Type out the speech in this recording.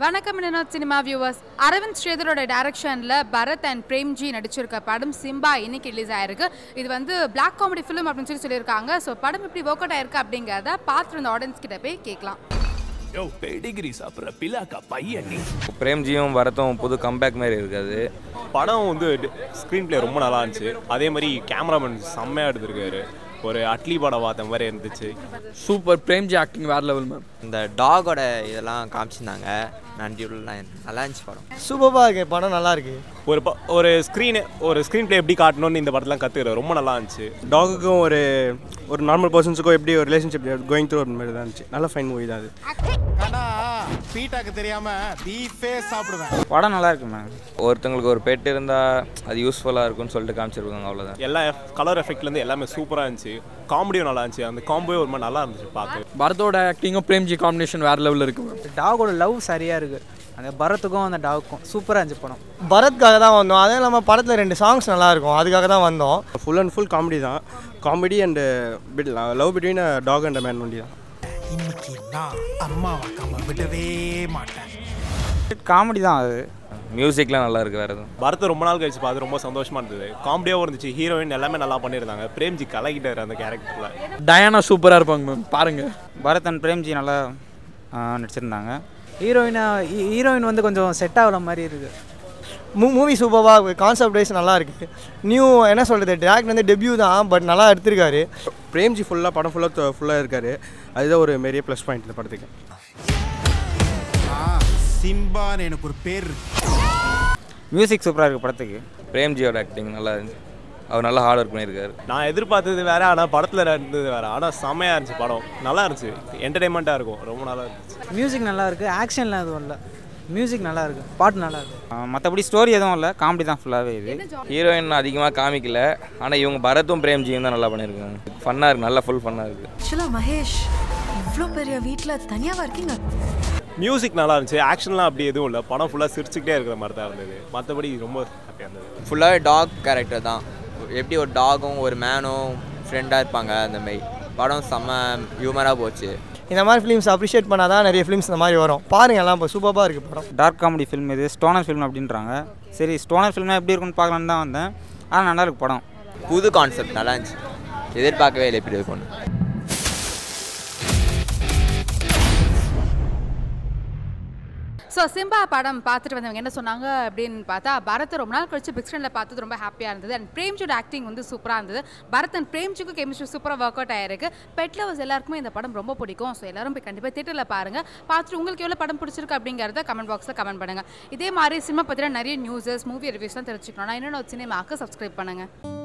வணக்கம் Vinoth cinema viewers Aravind ஸ்ரீதரோட டைரக்ஷனில் பரத் அண்ட் பிரேம்ஜி நடிச்சிருக்க படம் சிம்பா இன்னைக்கு ரிலீஸ் ஆயிருக்கு இது வந்து பிளாக் காமெடி ஃபிலிம் அப்படின்னு சொல்லி சொல்லியிருக்காங்க ஸோ படம் எப்படி ஒர்க் அவுட் ஆயிருக்கு அப்படிங்கிறத பார்த்துருந்த ஆடியன்ஸ் கிட்ட போய் கேட்கலாம் யோ பெடிகிரி சாப்பிட்ற பிலாக்கா பையன் நீ பிரேம்ஜியும் வரத்தும் புது கம்பேக் மாதிரி இருக்காது படம் வந்து ஸ்க்ரீன் ப்ளே ரொம்ப நல்லா இருந்துச்சு அதே மாதிரி கேமராமேன் செம்மையாக எடுத்திருக்காரு ஒரு அட்லி படம் பார்த்த மாதிரி இருந்துச்சு சூப்பர் பிரேம்ஜி ஆக்டிங் வேற லெவல் மேம் இந்த டாகோட இதெல்லாம் காமிச்சிருந்தாங்க நன்றியுள்ளலாம் நல்லா இருந்துச்சு படம் சூப்பராக இருக்கு படம் நல்லா இருக்கு ஒரு ப ஒரு ஸ்க்ரீனு ஒரு ஸ்க்ரீன் ப்ளே எப்படி காட்டணும்னு இந்த படத்தெலாம் கற்றுக்கிறேன் ரொம்ப நல்லா இருந்துச்சு டாகுக்கும் ஒரு ஒரு நார்மல் பர்சன்ஸுக்கும் எப்படி ஒரு ரிலேஷன்ஷிப் கோயிங் த்ரூ அந்த மாதிரி தான் இருந்துச்சு நல்ல ஃபைன் மூவி தான் அது ஆனா பீட்டாக்கு தெரியாம பீஃபே சாப்பிடுவேன் படம் நல்லா இருக்கு மேம் ஒருத்தங்களுக்கு ஒரு பெட் இருந்தால் அது யூஸ்ஃபுல்லாக இருக்கும்னு சொல்லிட்டு காமிச்சிருக்காங்க அவ்வளோதான் எல்லா கலர் எஃபெக்ட்லேருந்து எல்லாமே சூப்பராக இருந்துச்சு காமெடியும் நல்லா இருந்துச்சு அந்த காம்போவே ஒரு மாதிரி நல்லா இருந்துச்சு பார்க்க பரதோட ஆக்டிங்கும் பிரேம்ஜி காம்பினேஷன் வேற லெவலில் இருக்கு மேம் டாகோட லவ் சரியாக இருக்குது அந்த பரத்துக்கும் அந்த டாகுக்கும் சூப்பராக இருந்துச்சு படம் பரத்காக தான் வந்தோம் அதே இல்லாமல் படத்தில் ரெண்டு சாங்ஸ் நல்லா இருக்கும் அதுக்காக தான் வந்தோம் ஃபுல் அண்ட் ஃபுல் காமெடி தான் comedy and bit love between dog and man only தான் இன்னைக்கு நான் அம்மா வைக்காம விடவே மாட்டேன் காமெடி தான் அது மியூசிக்லாம் நல்லா இருக்கு வேறு எதுவும் பரத்தை ரொம்ப நாள் கழிச்சு பார்த்து ரொம்ப சந்தோஷமாக இருந்தது காமெடியாகவும் இருந்துச்சு ஹீரோயின் எல்லாமே நல்லா பண்ணியிருந்தாங்க பிரேம்ஜி கலக்கிட்டார் அந்த கேரக்டரில் டயானா சூப்பராக இருப்பாங்க மேம் பாருங்க பரத் அண்ட் பிரேம்ஜி நல்லா நடிச்சிருந்தாங்க ஹீரோயினா ஹீரோயின் வந்து கொஞ்சம் செட் ஆகல மாதிரி இருக்குது மூ மூவி சூப்பராக கான்செப்ட் வைஸ் நல்லா இருக்கு நியூ என்ன சொல்கிறது டேரக்ட் வந்து டெபியூ தான் பட் நல்லா எடுத்திருக்காரு பிரேம்ஜி ஃபுல்லாக படம் ஃபுல்லாக ஃபுல்லாக இருக்காரு அதுதான் ஒரு பெரிய ப்ளஸ் பாயிண்ட் இந்த படத்துக்கு சிம்பான்னு எனக்கு ஒரு பேர் இருக்கு மியூசிக் சூப்பராக இருக்குது படத்துக்கு பிரேம்ஜியோட ஆக்டிங் நல்லா இருந்துச்சு அவர் நல்லா ஹார்ட் ஒர்க் பண்ணியிருக்காரு நான் எதிர்பார்த்தது வேற ஆனால் படத்தில் இருந்தது வேற ஆனால் செம்மையாக இருந்துச்சு படம் நல்லா இருந்துச்சு என்டர்டைன்மெண்ட்டாக இருக்கும் ரொம்ப நல்லா இருந்துச்சு மியூசிக் நல்லா இருக்குது ஆக்ஷன்லாம் எதுவும் இல்லை மியூசிக் நல்லா இருக்குது பாட்டு நல்லா இருக்கு மற்றபடி ஸ்டோரி எதுவும் இல்லை காமெடி தான் ஃபுல்லாகவே இது ஹீரோயின் அதிகமாக காமிக்கல ஆனால் இவங்க பரத்தும் பிரேம்ஜியும் தான் நல்லா பண்ணியிருக்காங்க ஃபன்னாக இருக்கு நல்லா ஃபுல் ஃபன்னாக இருக்குது ஆக்சுவலா மகேஷ் இவ்வளோ பெரிய வீட்டில் தனியாவா இருக்கீங்க மியூசிக் நல்லா இருந்துச்சு ஆக்ஷன்லாம் அப்படி எதுவும் இல்லை படம் ஃபுல்லாக சிரிச்சுக்கிட்டே இருக்கிற மாதிரி தான் இருந்தது மற்றபடி ரொம்ப ஹாப்பியாக இருந்தது ஃபுல்லாகவே டாக் கேரக்டர் தான் எப்படி ஒரு டாகும் ஒரு மேனும் ஃப்ரெண்டாக இருப்பாங்க அந்த மாதிரி படம் செம்ம ஹியூமராக போச்சு இந்த மாதிரி ஃபிலிம்ஸ் அப்ரிஷியேட் பண்ணால் தான் நிறைய ஃபிலிம்ஸ் இந்த மாதிரி வரும் பாருங்க எல்லாம் இப்போ சூப்பராக இருக்குது படம் டார்க் காமெடி ஃபிலிம் இது ஸ்டோனர் ஃபிலிம் அப்படின்றாங்க சரி ஸ்டோனர் ஃபில்ம்னா எப்படி இருக்குன்னு பார்க்கலான்னு தான் வந்தேன் ஆனால் நல்லா இருக்கு படம் புது கான்செப்ட் நல்லா இருந்துச்சு எதிர்பார்க்கவே இல்லை இப்படி இருக்கும்னு ஸோ சிம்பா படம் பார்த்துட்டு வந்தவங்க என்ன சொன்னாங்க அப்படின்னு பார்த்தா பரத் ரொம்ப நாள் கழிச்சு பிக் ஸ்க்ரீனில் பார்த்தது ரொம்ப ஹாப்பியாக இருந்தது அண்ட் பிரேம்ஜோட ஆக்டிங் வந்து சூப்பராக இருந்தது பரத் அண்ட் பிரேம்ஜுக்கும் கெமிஸ்ட்ரி சூப்பராக ஒர்க் அவுட் ஆயிருக்கு பெட் லவர்ஸ் எல்லாருக்குமே இந்த படம் ரொம்ப பிடிக்கும் ஸோ எல்லாரும் போய் கண்டிப்பாக தேட்டரில் பாருங்கள் பார்த்துட்டு உங்களுக்கு எவ்வளோ படம் பிடிச்சிருக்கு அப்படிங்கிறத கமெண்ட் பாக்ஸில் கமெண்ட் பண்ணுங்கள் இதே மாதிரி சினிமா பற்றின நிறைய நியூஸஸ் மூவி ரிவ்யூஸ்லாம் தெரிஞ்சுக்கணும்னா இன்னொன்று சினிமாவுக்கு சப்ஸ்கிரைப் பண்ணுங்கள்